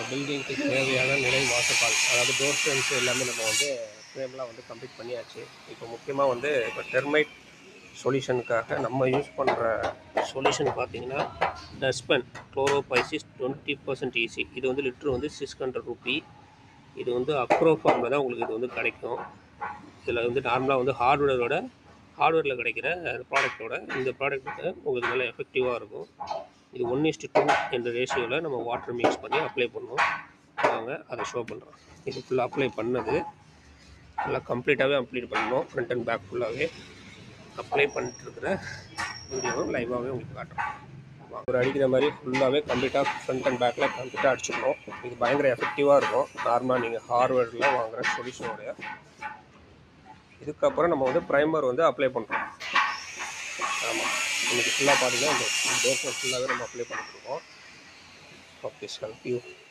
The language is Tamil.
பில்டிங்க்கு தேவையான நிலை வாசப்பால் அதாவது டோர் ஃப்ரேம்ஸ் எல்லாமே நம்ம வந்து ஃப்ரேம்லாம் வந்து கம்ப்ளீட் பண்ணியாச்சு இப்போ முக்கியமாக வந்து இப்போ டெர்மைட் சொல்யூஷனுக்காக நம்ம யூஸ் பண்ணுற சொல்யூஷன் பார்த்தீங்கன்னா Dursban chlorpyrifos twenty percent EC இது வந்து லிட்ரு வந்து சிக்ஸ் ஹண்ட்ரட் ருபி இது வந்து அக்ரோ ஃபார்மில் தான் உங்களுக்கு இது வந்து கிடைக்கும் இதில் வந்து நார்மலாக வந்து ஹார்ட்வேரோட ஹார்ட்வேரில் கிடைக்கிற ப்ராடக்ட்டோட இந்த ப்ராடக்ட் வந்து உங்களுக்கு நல்லா எஃபெக்டிவாக இருக்கும் இது ஒன் இஸ்டு டூ என்ற ரேஷியோவில் நம்ம வாட்டர் மிக்ஸ் பண்ணி அப்ளை பண்ணுவோம் வாங்க அதை ஷோ பண்ணுறோம் இது ஃபுல்லாக அப்ளை பண்ணது நல்லா கம்ப்ளீட்டாகவே அப்ளீட் பண்ணணும் ஃப்ரண்ட் அண்ட் பேக் ஃபுல்லாகவே அப்ளை பண்ணிட்டு இருக்கிற வீடியோவும் லைவாகவே உங்களுக்கு காட்டுறோம் ஒரு அடிக்கிற மாதிரி ஃபுல்லாகவே கம்ப்ளீட்டாக ஃப்ரண்ட் அண்ட் பேக்கில் கம்ப்ளீட்டாக அடிச்சிடணும் இது பயங்கர எஃபெக்டிவாக இருக்கும் நார்மலாக நீங்கள் ஹார்வர்டில் வாங்குகிற சொல்யூஷனோடைய இதுக்கப்புறம் நம்ம வந்து ப்ரைமர் வந்து அப்ளை பண்ணுறோம் ஆமாம் இன்னைக்கு ஃபுல்லாக பார்த்தீங்கன்னா இந்த டோர் ஃபுல்லாகவே நம்ம அப்ளை பண்ணிட்டுருக்கோம் ஓகே ஹெல்ப் யூ